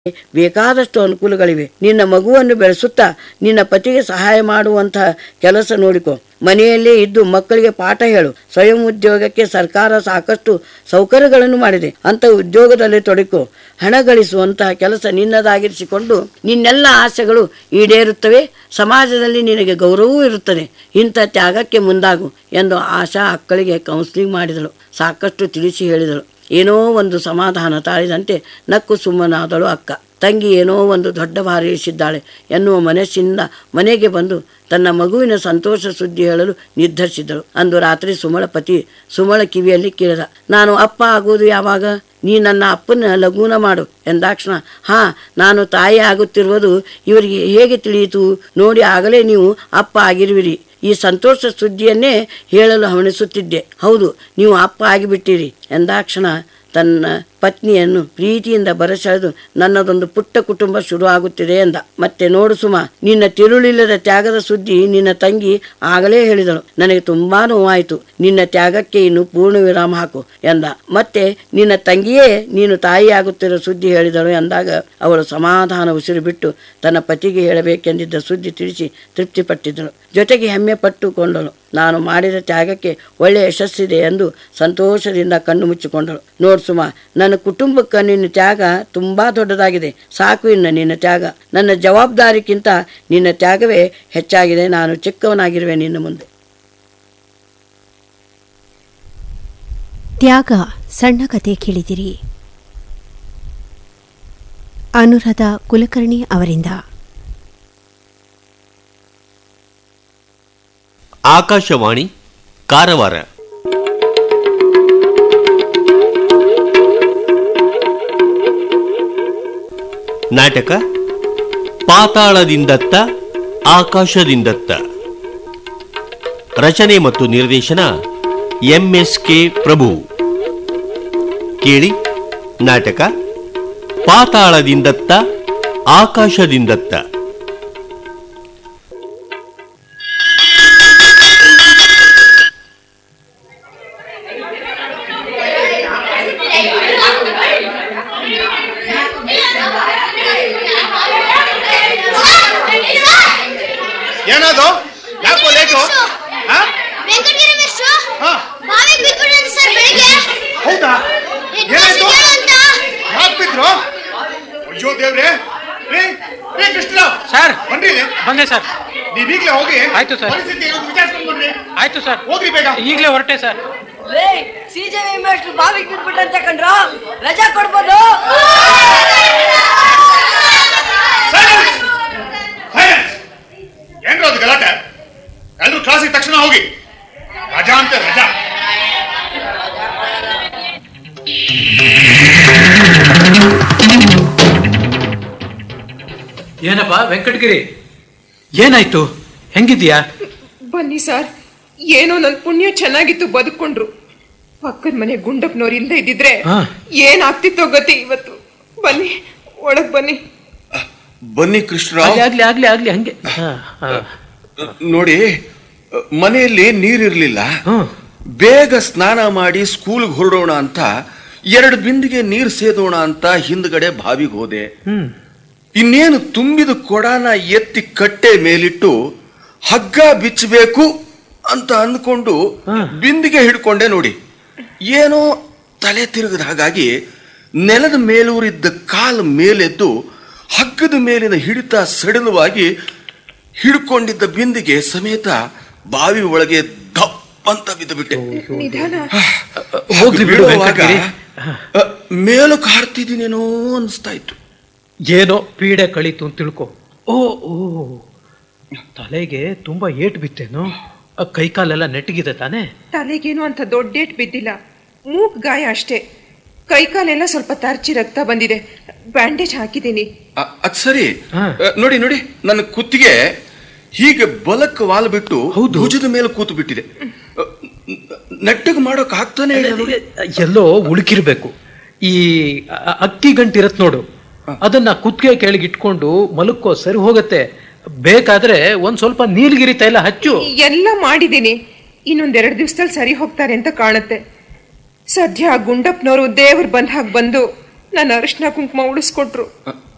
ಬೇಕಾದಷ್ಟು ಅನುಕೂಲಗಳಿವೆ ನಿನ್ನ ಮಗುವನ್ನು ಬೆಳೆಸುತ್ತಾ ನಿನ್ನ ಪತಿಗೆ ಸಹಾಯ ಮಾಡುವಂತಹ ಕೆಲಸ ನೋಡಿಕೊ ಮನೆಯಲ್ಲೇ ಇದ್ದು ಮಕ್ಕಳಿಗೆ ಪಾಠ ಹೇಳು ಸ್ವಯಂ ಉದ್ಯೋಗಕ್ಕೆ ಸರ್ಕಾರ ಸಾಕಷ್ಟು ಸೌಕರ್ಯಗಳನ್ನು ಮಾಡಿದೆ ಅಂತ ಉದ್ಯೋಗದಲ್ಲಿ ತೊಡಕೋ ಹಣ ಗಳಿಸುವಂತಹ ಕೆಲಸ ನಿನ್ನದಾಗಿರಿಸಿಕೊಂಡು ನಿನ್ನೆಲ್ಲ ಆಸೆಗಳು ಈಡೇರುತ್ತವೆ ಸಮಾಜದಲ್ಲಿ ನಿನಗೆ ಗೌರವವೂ ಇರುತ್ತದೆ ಇಂಥ ತ್ಯಾಗಕ್ಕೆ ಮುಂದಾಗು ಎಂದು ಆಶಾ ಅಕ್ಕಳಿಗೆ ಕೌನ್ಸಿಲಿಂಗ್ ಮಾಡಿದಳು ಸಾಕಷ್ಟು ತಿಳಿಸಿ ಹೇಳಿದಳು ಏನೋ ಒಂದು ಸಮಾಧಾನ ತಾಳಿದಂತೆ ನಕ್ಕು ಸುಮ್ಮನಾದಳು ಅಕ್ಕ ತಂಗಿ ಏನೋ ಒಂದು ದೊಡ್ಡ ಭಾರ ಇರಿಸಿದ್ದಾಳೆ ಎನ್ನುವ ಮನಸ್ಸಿನಿಂದ ಮನೆಗೆ ಬಂದು ತನ್ನ ಮಗುವಿನ ಸಂತೋಷ ಸುದ್ದಿ ಹೇಳಲು ನಿರ್ಧರಿಸಿದಳು ಅಂದು ರಾತ್ರಿ ಸುಮಳ ಪತಿ ಸುಮಳ ಕಿವಿಯಲ್ಲಿ ಕೇಳಿದ ನಾನು ಅಪ್ಪ ಆಗುವುದು ಯಾವಾಗ ನೀ ನನ್ನ ಅಪ್ಪನ ಲಘೂನ ಮಾಡು ಎಂದಾಕ್ಷಣ ಹಾ ನಾನು ತಾಯಿ ಆಗುತ್ತಿರುವುದು ಇವರಿಗೆ ಹೇಗೆ ತಿಳಿಯಿತು ನೋಡಿ ಆಗಲೇ ನೀವು ಅಪ್ಪ ಆಗಿರುವಿರಿ ಈ ಸಂತೋಷ ಸುದ್ದಿಯನ್ನೇ ಹೇಳಲು ಹವಣಿಸುತ್ತಿದ್ದೆ ಹೌದು ನೀವು ಅಪ್ಪ ಆಗಿಬಿಟ್ಟಿರಿ ಎಂದಾಕ್ಷಣ ತನ್ನ ಪತ್ನಿಯನ್ನು ಪ್ರೀತಿಯಿಂದ ಬರಸೆಳೆದು ನನ್ನದೊಂದು ಪುಟ್ಟ ಕುಟುಂಬ ಶುರು ಆಗುತ್ತಿದೆ ಎಂದ ಮತ್ತೆ ನೋಡು ಸುಮ ನಿನ್ನ ತಿರುಳಿಲ್ಲದ ತ್ಯಾಗದ ಸುದ್ದಿ ನಿನ್ನ ತಂಗಿ ಆಗಲೇ ಹೇಳಿದಳು ನನಗೆ ತುಂಬಾ ನೋವಾಯಿತು ನಿನ್ನ ತ್ಯಾಗಕ್ಕೆ ಇನ್ನು ಪೂರ್ಣ ವಿರಾಮ ಹಾಕು ಎಂದ ಮತ್ತೆ ನಿನ್ನ ತಂಗಿಯೇ ನೀನು ತಾಯಿಯಾಗುತ್ತಿರೋ ಸುದ್ದಿ ಹೇಳಿದಳು ಎಂದಾಗ ಅವಳು ಸಮಾಧಾನ ಉಸಿರು ಬಿಟ್ಟು ತನ್ನ ಪತಿಗೆ ಹೇಳಬೇಕೆಂದಿದ್ದ ಸುದ್ದಿ ತಿಳಿಸಿ ತೃಪ್ತಿಪಟ್ಟಿದ್ದಳು ಜೊತೆಗೆ ಹೆಮ್ಮೆ ಪಟ್ಟುಕೊಂಡಳು ನಾನು ಮಾಡಿದ ತ್ಯಾಗಕ್ಕೆ ಒಳ್ಳೆಯ ಯಶಸ್ಸಿದೆ ಎಂದು ಸಂತೋಷದಿಂದ ಕಣ್ಣು ಮುಚ್ಚಿಕೊಂಡಳು ನೋಡು ಸುಮ ನನ್ನ ಕುಟುಂಬಕ್ಕೆ ನಿನ್ನ ತ್ಯಾಗ ತುಂಬಾ ದೊಡ್ಡದಾಗಿದೆ ಸಾಕು ಇನ್ನು ನಿನ್ನ ತ್ಯಾಗ ನನ್ನ ಜವಾಬ್ದಾರಿಗಿಂತ ನಿನ್ನ ತ್ಯಾಗವೇ ಹೆಚ್ಚಾಗಿದೆ ನಾನು ಚಿಕ್ಕವನಾಗಿರುವೆ ನಿನ್ನ ಮುಂದೆ ತ್ಯಾಗ ಸಣ್ಣ ಕತೆ ಕೇಳಿದಿರಿ ಅನುರಾಧ ಕುಲಕರ್ಣಿ ಅವರಿಂದ ಆಕಾಶವಾಣಿ ಕಾರವಾರ ನಾಟಕ ಪಾತಾಳದಿಂದತ್ತ ಆಕಾಶದಿಂದತ್ತ ರಚನೆ ಮತ್ತು ನಿರ್ದೇಶನ ಎಂ ಎಸ್ ಕೆ ಪ್ರಭು ಕೇಳಿ ನಾಟಕ ಪಾತಾಳದಿಂದತ್ತ ಆಕಾಶದಿಂದತ್ತ ಏನದು ಯಾಕೋ ಲೇಟು ಹಾ? ವೆಂಕಟಗಿರಿ ಮಿಸ್ಟ್ರು ಹಾ. ಬಾವಿಗೆ ಬಿದ್ಬಿಟ್ಟಿದ್ದಾರೆ ಸರ್ ಬೆಳಿಗ್ಗೆ ಹೌದಾ ಹೆಡ್ ಏನಾಯ್ತು ಮಾಸ್ಟರ್ ಅಂತ ಯಾಕೆ ಬಿದ್ರು ಅಯ್ಯೋ ದೇವ್ರೆ ರೇ ರೇ ಕೃಷ್ಣರಾವ್ ಸರ್ ಬನ್ರಿ ಇಲ್ಲಿ. ಬಂದೆ ಸರ್ ನೀವೀಗ್ಲೇ ಹೋಗಿ ಆಯ್ತು ಸರ್. ಪರಿಸ್ಥಿತಿ ಏನು ವಿಚಾರಿಸ್ಕೊಂಡು ಬನ್ರಿ ಆಯ್ತು ಸರ್ ಹೋಗ್ರಿ ಬೇಗ ಈಗಲೇ ಹೊರಟೆ ಸರ್ ಲೇ ಸಿಜೆವಿ ಮಾಸ್ಟರ್ ಬಾವಿಗೆ ಬಿದ್ಬಿಟ್ಟಂತೆ ಕಣ್ರ ರಜಾ ಕೊಡ್ಬೋದು Silence! Silence! ಏನ್ರ ಅದು ಗಲಾಟೆ ಎಲ್ರು ಕ್ಲಾಸಿಗೆ ತಕ್ಷಣ ಹೋಗಿ ರಜಾ ಅಂತ ರಜಾ ಏನಪ್ಪ ವೆಂಕಟಗಿರಿ ಏನಾಯ್ತು ಹೆಂಗಿದ್ಯಾ ಬನ್ನಿ ಸರ್ ಏನೋ ನನ್ ಪುಣ್ಯ ಚೆನ್ನಾಗಿತ್ತು ಬದುಕೊಂಡ್ರು ಪಕ್ಕದ ಮನೆ ಗುಂಡಪ್ಪನವ್ರು ಇಲ್ಲದೆ ಇದ್ದಿದ್ರೆ ಹಾ. ಏನಾಗ್ತಿತ್ತೋ ಗತಿ ಇವತ್ತು ಬನ್ನಿ ಒಳಗ್ ಬನ್ನಿ ಬನ್ನಿ ಕೃಷ್ಣರಾವ್ ಆಗ್ಲಿ ಆಗ್ಲಿ ಆಗ್ಲಿ ಆಗ್ಲಿ ಹಂಗೆ ಹಾ, ಹಾ. ನೋಡಿ ಮನೆಯಲ್ಲಿ ನೀರಿರ್ಲಿಲ್ಲ ಹ್ಮ್. ಬೇಗ ಸ್ನಾನ ಮಾಡಿ ಸ್ಕೂಲ್ಗೆ ಹೊರಡೋಣ ಅಂತ ಎರಡು ಬಿಂದಿಗೆ ನೀರು ಸೇದೋಣ ಅಂತ ಹಿಂದ್ಗಡೆ ಬಾವಿಗೆ ಹೋದೆ ಹ್ಮ್ ಇನ್ನೇನು ತುಂಬಿದ ಕೊಡಾನ ಎತ್ತಿ ಕಟ್ಟೆ ಮೇಲಿಟ್ಟು ಹಗ್ಗ ಬಿಚ್ಚಬೇಕು ಅಂತ ಅಂದ್ಕೊಂಡು ಬಿಂದಿಗೆ ಹಿಡ್ಕೊಂಡೆ ನೋಡಿ ಏನೋ ತಲೆ ತಿರುಗದ ಹಾಗಾಗಿ ನೆಲದ ಮೇಲೂರಿದ್ದ ಕಾಲು ಮೇಲೆದ್ದು ಹಗ್ಗದ ಮೇಲಿನ ಹಿಡಿತ ಸಡಿಲವಾಗಿ ಹಿಡ್ಕೊಂಡಿದ್ದ ಬಿಂದಿಗೆ ಸಮೇತ ಬಾವಿ ಒಳಗೆ ದಪ್ ಅಂತ ಬಿದ್ದು ಬಿಟ್ಟೆ ನಿಧಾನ ಹೋಗ್ಲಿ ಬಿಡು ಬೀಳುವಾಗ, ವೆಂಕಟಗಿರಿ ಅ, ಮೇಲಕ್ಕೆ ಹಾರ್ತಿದ್ದೀನೇನೋ ಅನಿಸ್ತಾ ಇತ್ತು ಏನೋ ಪೀಡೆ ಕಳೀತು ಅಂತ ತಿಳ್ಕೊ ಓ ಓ ತಲೆಗೆ ತುಂಬಾ ಏಟು ಬಿತ್ತೇನು ಆ ಕೈಕಾಲೆಲ್ಲ ನೆಟ್ಟಗಿದೆ ತಾನೇ ತಲೆಗೇನು ಅಂತ ದೊಡ್ಡ ಏಟ್ ಬಿದ್ದಿಲ್ಲ ಮೂಗ್ ಗಾಯ ಅಷ್ಟೇ ಕೈಕಾಲೆಲ್ಲ ಸ್ವಲ್ಪ ತರ್ಚಿ ರಕ್ತ ಬಂದಿದೆ ಬ್ಯಾಂಡೇಜ್ ಹಾಕಿದ್ದೀನಿ ಅ- ಅದ್ ಸರಿ ಹಾ. ಅ, ನೋಡಿ ನೋಡಿ ನನ್ನ ಕುತ್ತಿಗೆ ಹೀಗೆ ಬಲಕ್ಕೆ ವಾಲ್ ಬಿಟ್ಟು ಹೌದು. ಭುಜದ ಮೇಲೆ ಕೂತು ಬಿಟ್ಟಿದೆ ಅ, ನೆಟ್ಟಗೆ ಮಾಡೋಕ್ ಆಗ್ತಾನೆ ಇಲ್ಲ ನೋಡಿ ಎಲ್ಲೋ ಉಳುಕಿರ್ಬೇಕು ಈ ಅ- ಅಕ್ಕಿ ಗಂಟಿರತ್ ನೋಡು ಅದನ್ನ ಕುತ್ತಿಗೆ ಕೆಳಗೆ ಇಟ್ಕೊಂಡು ಮಲಕ್ಕೋ ಸರಿ ಹೋಗತ್ತೆ ಬೇಕಾದ್ರೆ ಒಂದ್ ಸ್ವಲ್ಪ ನೀಲಗಿರಿ ತೈಲ ಹಚ್ಚು ಎಲ್ಲ ಮಾಡಿದ್ದೀನಿ ಇನ್ನೊಂದೆರಡು ದಿವಸದಲ್ಲಿ ಸರಿ ಹೋಗ್ತಾರೆ ಅಂತ ಕಾಣುತ್ತೆ ಸದ್ಯ ಗುಂಡಪ್ಪನವರು ದೇವ್ರು ಬಂದ ಹಾಗೆ ಬಂದು ನನ್ನ ಅರಿಶಿನ ಕುಂಕುಮ ಉಳಿಸ್ಕೊಟ್ರು